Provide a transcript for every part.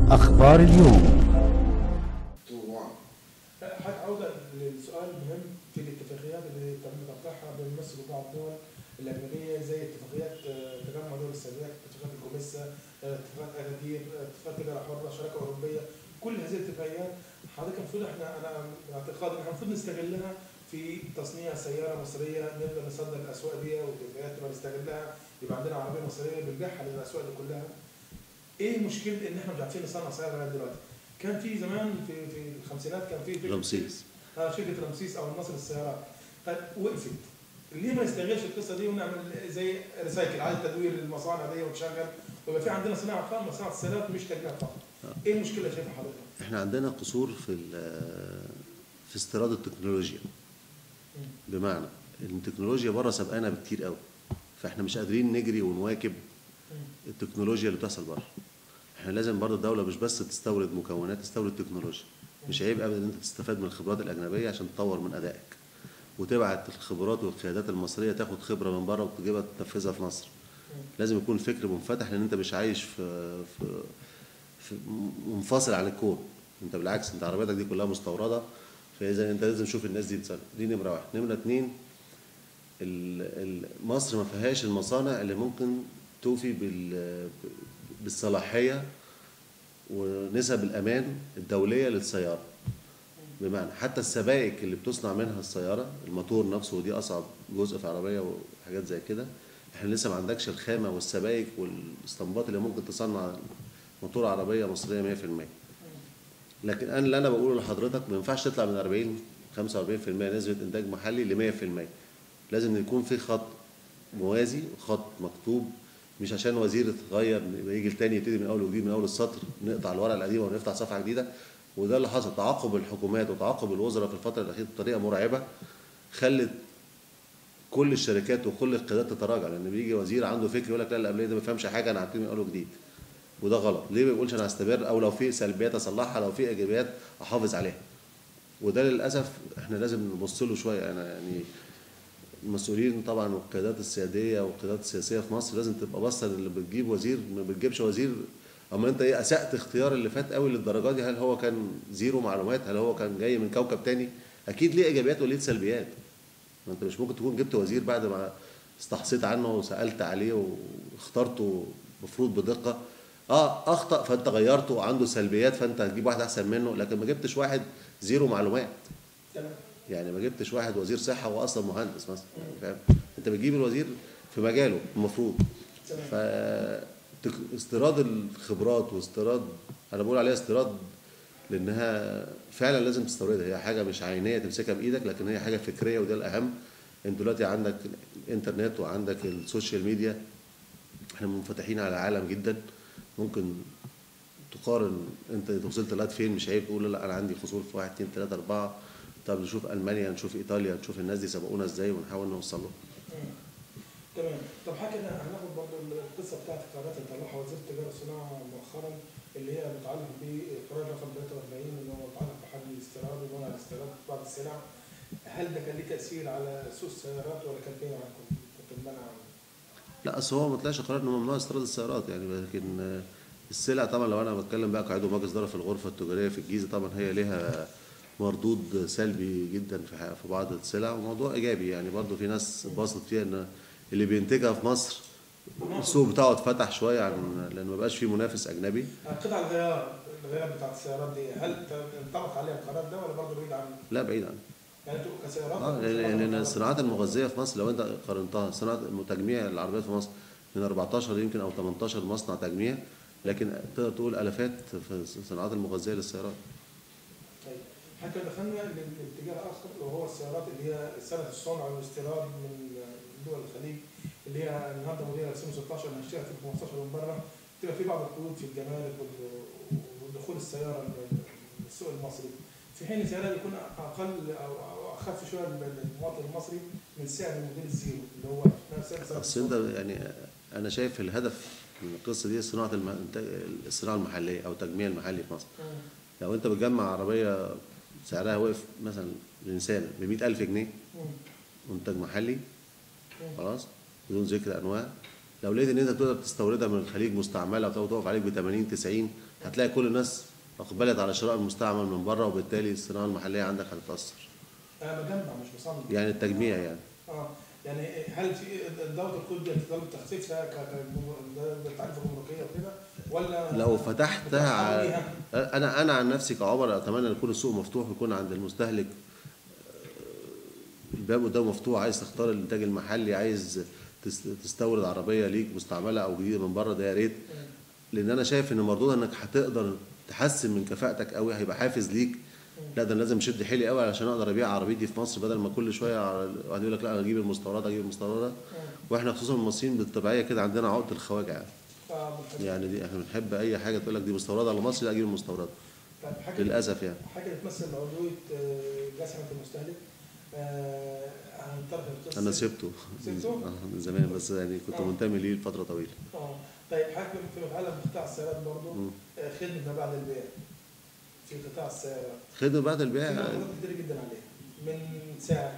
أخبار اليوم حضرتك عودة للسؤال المهم في الاتفاقيات اللي تم توقيعها بين مصر وبعض الدول الأجنبية زي اتفاقيات آه، تجمع دول السادات، اتفاقيات الكوميسا، آه، اتفاقات أكادير، آه، اتفاقات تجارة حرة، شراكة أوروبية، كل هذه الاتفاقيات حضرتك المفروض احنا أنا اعتقادي احنا المفروض نستغلها في تصنيع سيارة مصرية نقدر نصدر الأسواق دي والاتفاقيات تبقى نستغلها يبقى عندنا عربية مصرية بنبيعها للأسواق دي كلها. ايه مشكلة إن احنا مش عارفين نصنع سيارة لغاية دلوقتي؟ كان في زمان في في الخمسينات كان في فكرة رمسيس اه شركه رمسيس او النصر السيارات طيب وقفت ليه ما نستغلش القصه دي ونعمل زي ريسايكل عاده تدوير المصانع دي وتشغل ويبقى في عندنا صناعه خام صناعه السيارات مش تجميع فقط ايه المشكله شايفها حضرتك؟ احنا عندنا قصور في ال- في استيراد التكنولوجيا بمعنى ان التكنولوجيا بره سبقانا بكتير قوي فاحنا مش قادرين نجري ونواكب التكنولوجيا اللي بتحصل بره احنا لازم برضه الدوله مش بس تستورد مكونات تستورد تكنولوجيا مش عيب ابدا ان انت تستفاد من الخبرات الاجنبيه عشان تطور من ادائك وتبعت الخبرات والقيادات المصريه تاخد خبره من بره وتجيبها تنفذها في مصر لازم يكون فكر منفتح لان انت مش عايش في في, في منفصل عن الكون انت بالعكس انت عربيتك دي كلها مستورده فاذا انت لازم تشوف الناس دي بتصنع دي نمره واحد نمره اتنين ال- ال- مصر ما فيهاش المصانع اللي ممكن توفي بال بالصلاحيه ونسب الامان الدوليه للسياره بمعنى حتى السبائك اللي بتصنع منها السياره الموتور نفسه ودي اصعب جزء في عربيه وحاجات زي كده احنا لسه ما عندكش الخامه والسبائك والاستنباط اللي ممكن تصنع موتور عربيه مصريه 100% لكن انا اللي انا بقوله لحضرتك ما ينفعش تطلع من 40 45% نسبه انتاج محلي ل 100% لازم يكون في خط موازي وخط مكتوب مش عشان وزير اتغير يبقى يجي التاني يبتدي من اول وجديد من اول السطر نقطع الورقه القديمه ونفتح صفحه جديده وده اللي حصل تعاقب الحكومات وتعاقب الوزراء في الفتره الاخيره بطريقه مرعبه خلت كل الشركات وكل القيادات تتراجع لان بيجي وزير عنده فكر يقول لك لا القبليه ده ما بيفهمش حاجه انا هبتدي من اول وجديد وده غلط ليه ما بيقولش انا هستمر او لو في سلبيات اصلحها لو في ايجابيات احافظ عليها وده للاسف احنا لازم نبص له شويه انا يعني المسؤولين طبعا والقيادات السياديه والقيادات السياسيه في مصر لازم تبقى باصه اللي بتجيب وزير ما بتجيبش وزير اما انت ايه اسات اختيار اللي فات قوي للدرجه دي هل هو كان زيرو معلومات هل هو كان جاي من كوكب تاني اكيد ليه ايجابيات وليه سلبيات ما انت مش ممكن تكون جبت وزير بعد ما استحصيت عنه وسالت عليه واخترته مفروض بدقه اه اخطا فانت غيرته وعنده سلبيات فانت هتجيب واحد احسن منه لكن ما جبتش واحد زيرو معلومات تمام يعني ما جبتش واحد وزير صحه هو اصلا مهندس مثلا يعني فاهم انت بتجيب الوزير في مجاله المفروض تمام ف تك- استيراد الخبرات واستيراد انا بقول عليها استيراد لانها فعلا لازم تستوردها هي حاجه مش عينيه تمسكها بايدك لكن هي حاجه فكريه وده الاهم انت دلوقتي عندك الانترنت وعندك السوشيال ميديا احنا منفتحين على العالم جدا ممكن تقارن انت وصلت لغايه فين مش عيب تقول لا انا عندي خصول في واحد اتنين تلاته اربعه طب نشوف المانيا نشوف ايطاليا نشوف الناس دي سبقونا ازاي ونحاول نوصل لهم مم. تمام طب حاجه أنا هناخد برضه القصه بتاعت القرارات اللي طلعها وزير التجاره والصناعه مؤخرا اللي هي متعلق بقرار رقم 43 اللي هو متعلق بحجم الاستيراد ومنع الاستيراد بعض السلع هل ده كان ليه تاثير على سوق السيارات ولا كان فين عنكم؟ كنت منع لا اصل هو ما طلعش قرار انه ممنوع استيراد السيارات يعني لكن آه، السلع طبعا لو انا بتكلم بقى كعضو مجلس اداره في الغرفه التجاريه في الجيزه طبعا هي ليها مردود سلبي جدا في ح- في بعض السلع وموضوع ايجابي يعني برضو في ناس باصت فيها ان اللي بينتجها في مصر السوق بتاعه اتفتح شويه عن لان ما بقاش فيه منافس اجنبي قطع الغيار الغيار بتاعت السيارات دي هل انطبق عليها القرار ده ولا برضه بعيد عنه؟ لا بعيد عنه يعني انتوا كسيارات اه لان لأن الصناعات المغذيه في مصر لو انت قارنتها صناعه تجميع العربيات في مصر من 14 يمكن او 18 مصنع تجميع لكن تقدر تقول الافات في الصناعات المغذيه للسيارات طيب حتى دخلنا لاتجاه اخر وهو السيارات اللي هي سنه الصنع والاستيراد من دول الخليج اللي هي النهارده موديل 2016 هنشتريها في 15 من بره تبقى في بعض القيود في الجمارك وال- ودخول السياره للسوق المصري في حين السياره بيكون اقل او أو اخف شويه للمواطن المصري من سعر الموديل الزيرو اللي هو نفس سعر بس انت يعني انا شايف الهدف من القصه دي صناعه الم... الصناعه المحليه او التجميع المحلي في مصر مم. لو انت بتجمع عربيه سعرها واقف مثلا لإنسان ب 100000 جنيه مم. منتج محلي مم. خلاص بدون ذكر انواع لو لقيت ان انت تقدر تستوردها من الخليج مستعمله وتقف عليك ب 80 90 هتلاقي كل الناس اقبلت على شراء المستعمل من بره وبالتالي الصناعه المحليه عندك هتتاثر انا بجمع مش بصنع يعني التجميع يعني اه يعني هل في دوله الكود دي هتطلب تخفيفها ك ك- ده- ده التعريف الجمركيه وكده ولا لو فتحتها متوقع على ليها؟ انا انا عن نفسي كعمر اتمنى ان يكون السوق مفتوح ويكون عند المستهلك آه، الباب قدامه مفتوح عايز تختار الانتاج المحلي عايز تس- تستورد عربيه ليك مستعمله او جديده من بره ده يا ريت لان انا شايف ان مردودها انك هتقدر تحسن من كفاءتك قوي هيبقى حافز ليك لا ده انا لازم اشد حيلي قوي علشان اقدر ابيع عربيتي في مصر بدل ما كل شويه على- واحد يقول لك لا انا اجيب المستورده اجيب المستورده واحنا خصوصا المصريين بالطبيعيه كده عندنا عقده الخواجه يعني آه، يعني دي احنا بنحب اي حاجه تقول لك دي مستورده على مصر لا اجيب المستورده طيب حاجه للاسف يعني حاجه بتمثل عضويه آه، جسمة المستهلك آه، هنطرح القصه انا سبته سبته؟ آه، من زمان بس يعني كنت آه. منتمي ليه لفتره طويله اه طيب حاجه في متعلق بقطاع السيارات برضه مم. آه، خدمه ما بعد البيع في قطاع السيارات خدمه بعد في البيع مقولات كتير جدا عليها من سعر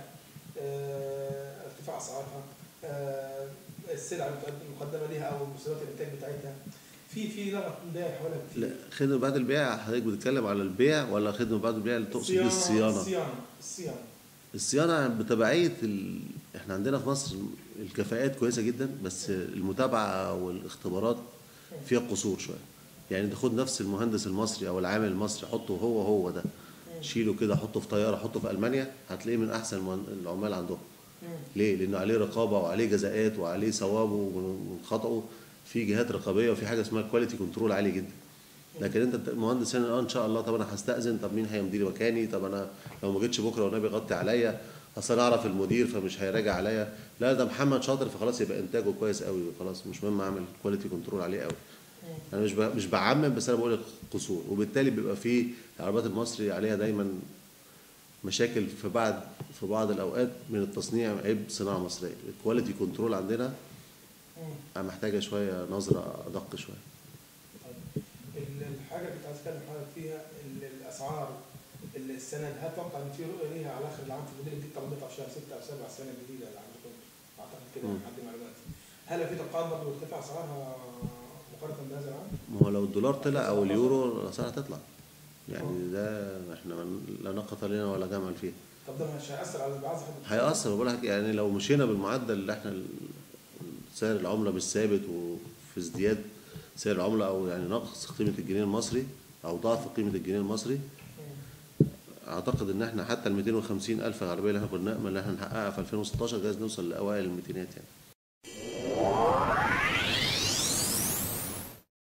آه، ارتفاع اسعارها آه، السلع المقدمه ليها او مستويات الانتاج بتاعتها في في لغط داير حواليها كتير لا خدمه بعد البيع حضرتك بتتكلم على البيع ولا خدمه بعد البيع اللي تقصد بيه الصيانه الصيانه الصيانه الصيانه بتبعيه ال... احنا عندنا في مصر الكفاءات كويسه جدا بس المتابعه والاختبارات فيها قصور شويه يعني انت خد نفس المهندس المصري او العامل المصري حطه هو هو ده شيله كده حطه في طياره حطه في المانيا هتلاقيه من احسن المهن- العمال عندهم مم. ليه؟ لأنه عليه رقابة وعليه جزاءات وعليه ثوابه ومن خطأه في جهات رقابية وفي حاجة اسمها كواليتي كنترول عالي جدا. لكن انت مهندس هنا اه ان شاء الله طب انا هستأذن طب مين هيمضي لي مكاني طب انا لو ما جيتش بكره والنبي غطي عليا اصل انا اعرف المدير فمش هيراجع عليا لا ده محمد شاطر فخلاص يبقى انتاجه كويس قوي خلاص مش مهم اعمل كواليتي كنترول عليه قوي انا مش ب- مش بعمم بس انا بقول لك قصور وبالتالي بيبقى في العربيات المصري عليها دايما مشاكل في بعض في بعض الاوقات من التصنيع عيب صناعه مصريه الكواليتي كنترول عندنا مم. محتاجه شويه نظره ادق شويه طيب ال- الحاجه اللي كنت عايز اتكلم حضرتك فيها ال- الاسعار ال- السند هل تتوقع ان في رؤيه ليها على اخر العام في الموديل الجديد طبعا بيطلع في شهر 6 او 7 السنه الجديده اللي عندكم اعتقد كده مم. لحد معلوماتي هل في توقعات برضه ارتفاع اسعارها مقارنه بهذا العام؟ ما هو لو الدولار طلع او اليورو الاسعار هتطلع يعني ده احنا لا نقة لنا ولا جمل فيه طب ده مش هياثر على البعاث هيأثر بقول لك يعني لو مشينا بالمعدل اللي احنا ال- سعر العملة مش ثابت وفي ازدياد سعر العملة أو يعني نقص قيمة الجنيه المصري أو ضعف قيمة الجنيه المصري أعتقد إن احنا حتى ال 250 ألف عربية اللي احنا كنا نأمل إن احنا نحققها في 2016 جايز نوصل لأوائل الميتينات يعني